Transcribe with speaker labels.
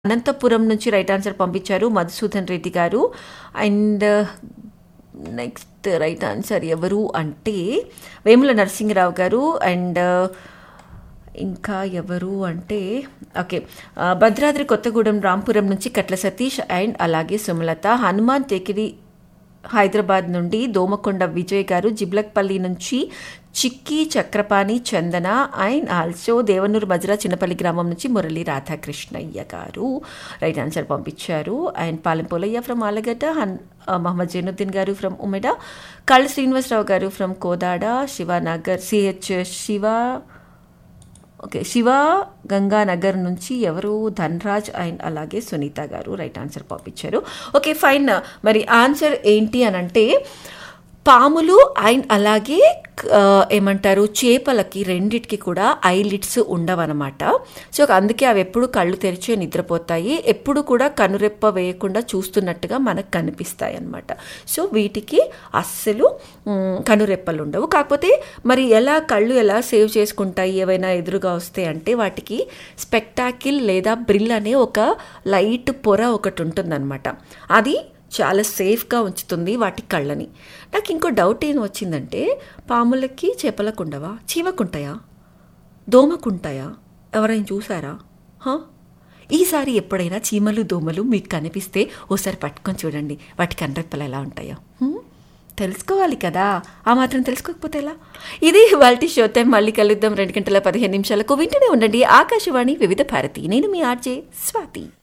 Speaker 1: అనంతపురం నుంచి right answer పంపించారు మధుసూదన్ రెడ్డి గారు అండ్ నెక్స్ట్ రైట్ ఆన్సర్ ఎవరు అంటే వేముల నరసింహరావు గారు అండ్ ఇంకా ఎవరు అంటే ఓకే ఆ, భద్రాద్రి కొత్తగూడెం రాంపురం నుంచి కట్ల సతీష్ అండ్ అలాగే సుమలత హనుమాన్ టేకిరి హైదరాబాద్ నుండి దోమకొండ విజయ్ గారు జిబ్లక్పల్లి నుంచి చిక్కి చక్రపాణి చందన అండ్ ఆల్సో దేవనూరు మజ్రా చిన్నపల్లి గ్రామం నుంచి మురళి రాధాకృష్ణయ్య గారు రైట్ ఆన్సర్ పంపించారు అండ్ పాలెం పోలయ్య ఫ్రమ్ ఆలగడ్డ హన్ ఆ, మహమ్మద్ జైనుద్దీన్ గారు ఫ్రమ్ ఉమెడ కళ్ళ శ్రీనివాసరావు గారు from Kodada Shivanagar CH Shiva okay Shiva Ganganagar నుంచి ఎవరు ధన్రాజ్ అండ్ అలాగే సునీత గారు రైట్ ఆన్సర్ పంపించారు ఓకే ఫైన్ మరి ఆన్సర్ ఏంటి అని అంటే పాములు అండ్ అలాగే ఆ, ఏమంటారు చేపలకి రెండిటికి కూడా ఐలిడ్స్ ఉండవన్నమాట సో అందుకే అవి ఎప్పుడు కళ్ళు తెరిచే నిద్రపోతాయి ఎప్పుడు కూడా కనురెప్ప వేయకుండా చూస్తున్నట్టుగా మనకు కనిపిస్తాయి అన్నమాట సో వీటికి అస్సలు మ్, కనురెప్పలు ఉండవు కాకపోతే మరి ఎలా కళ్ళు ఎలా సేవ్ చేసుకుంటాయి ఏవైనా ఎదురుగా వస్తే అంటే వాటికి స్పెక్టాకిల్ లేదా బ్రిల్ అనే ఒక లైట్ పొర ఒకటి ఉంటుందన్నమాట అది చాలా సేఫ్గా ఉంచుతుంది వాటి కళ్ళని నాకు ఇంకో డౌట్ ఏం వచ్చిందంటే పాములకి చేపలకు ఉండవా చీమకుంటాయా దోమకుంటాయా ఎవరైనా చూసారా హా? ఈసారి ఎప్పుడైనా చీమలు దోమలు మీకు కనిపిస్తే ఓసారి పట్టుకొని చూడండి వాటి కనరెప్పలు ఎలా ఉంటాయో హ్మ్? తెలుసుకోవాలి కదా ఆ మాత్రం తెలుసుకోకపోతే ఎలా ఇది వాళ్ళ షోతే మళ్ళీ కలుద్దాం రెండు గంటల పదిహేను నిమిషాలకు వింటూనే ఉండండి ఆకాశవాణి వివిధ భారతి నేను మీ ఆర్జే స్వాతి